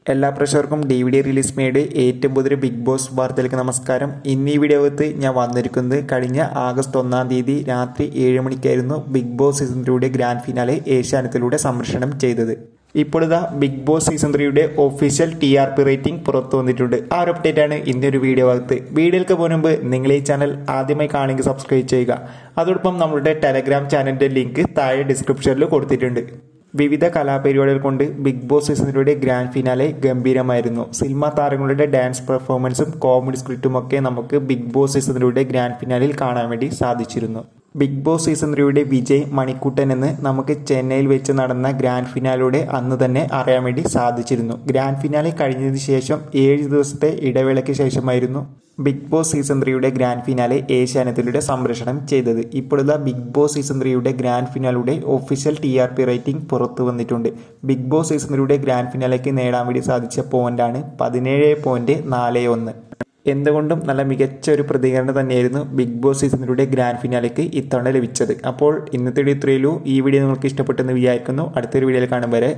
എല്ലാ പ്രേക്ഷകർക്കും D V D release made ഏറ്റവും പുതിയ ബിഗ് ബോസ് വാർത്തയിലേക്ക് നമസ്കാരം ഇന്ന് ഈ വീഡിയോകത്ത് ഞാൻ വന്നിരിക്കുന്നത് കഴിഞ്ഞ ആഗസ്റ്റ് ഒന്നാം തീയതി രാത്രി ഏഴ് മണിക്കായിരുന്നു ബിഗ് ബോസ് സീസൺ ത്രീയുടെ ഗ്രാൻഡ് ഫിനാലെ ഏഷ്യാനെറ്റിലൂടെ സംപ്രേഷണം ചെയ്തത് ഇപ്പോൾ ഇതാ ബിഗ് ബോസ് സീസൺ ത്രീയുടെ official T R P rating പുറത്തു വന്നിട്ടുണ്ട് ആ ഒരു അപ്ഡേറ്റ് ആണ് ഇന്നൊരു വീഡിയോ ഭാഗത്ത് വീഡിയോയിലേക്ക് പോകുന്ന മുമ്പ് നിങ്ങൾ ഈ ചാനൽ ആദ്യമായി കാണുമെങ്കിൽ സബ്സ്ക്രൈബ് ചെയ്യുക അതോടൊപ്പം നമ്മുടെ ടെലഗ്രാം ചാനലിന്റെ ലിങ്ക് താഴെ ഡിസ്ക്രിപ്ഷനിൽ കൊടുത്തിട്ടുണ്ട് വിവിധ കലാപരിപാടികൾ കൊണ്ട് ബിഗ് ബോസ് സീസണിലൂടെ ഗ്രാൻഡ് ഫിനാലെ ഗംഭീരമായിരുന്നു സിനിമാ താരങ്ങളുടെ ഡാൻസ് പെർഫോമൻസും കോമഡി സ്ക്രിപ്റ്റും ഒക്കെ നമുക്ക് ബിഗ് ബോസ് സീസണിലൂടെ ഗ്രാൻഡ് ഫിനാലിൽ കാണാൻ വേണ്ടി സാധിച്ചിരുന്നു ബിഗ് ബോസ് സീസൺ ത്രീയുടെ വിജയ് മണിക്കുട്ടൻ എന്ന് നമുക്ക് ചെന്നൈയിൽ വെച്ച് നടന്ന ഗ്രാൻഡ് ഫിനാലയുടെ അന്ന് തന്നെ അറിയാൻ വേണ്ടി സാധിച്ചിരുന്നു ഗ്രാൻഡ് ഫിനാലെ കഴിഞ്ഞതിന് ശേഷം ഏഴ് ദിവസത്തെ ഇടവേളയ്ക്ക് ശേഷമായിരുന്നു ബിഗ് ബോസ് സീസൺ ത്രീയുടെ ഗ്രാൻഡ് ഫിനാലെ ഏഷ്യാനെറ്റിലൂടെ സംപ്രേഷണം ചെയ്തത് ഇപ്പോഴത്തെ ബിഗ് ബോസ് സീസൺ ത്രീയുടെ ഗ്രാൻഡ് ഫിനാലയുടെ official T R P rating പുറത്തു വന്നിട്ടുണ്ട് ബിഗ് ബോസ് സീസൺ ത്രീയുടെ ഗ്രാൻഡ് ഫിനാലേക്ക് നേടാൻ വേണ്ടി സാധിച്ച പോയിന്റാണ് പതിനേഴ് പോയിന്റ് നാല് ഒന്ന് എന്തുകൊണ്ടും നല്ല മികച്ച ഒരു പ്രതികരണം തന്നെയായിരുന്നു ബിഗ് ബോസ് സീസണിലൂടെ ഗ്രാൻഡ് ഫിനാലേക്ക് ഇത്തവണ ലഭിച്ചത് അപ്പോൾ ഇന്നത്തെ ഇത്രയുള്ളൂ ഈ വീഡിയോ നിങ്ങൾക്ക് ഇഷ്ടപ്പെട്ടെന്ന് വിചാരിക്കുന്നു അടുത്തൊരു വീഡിയോയിൽ കാണും വരെ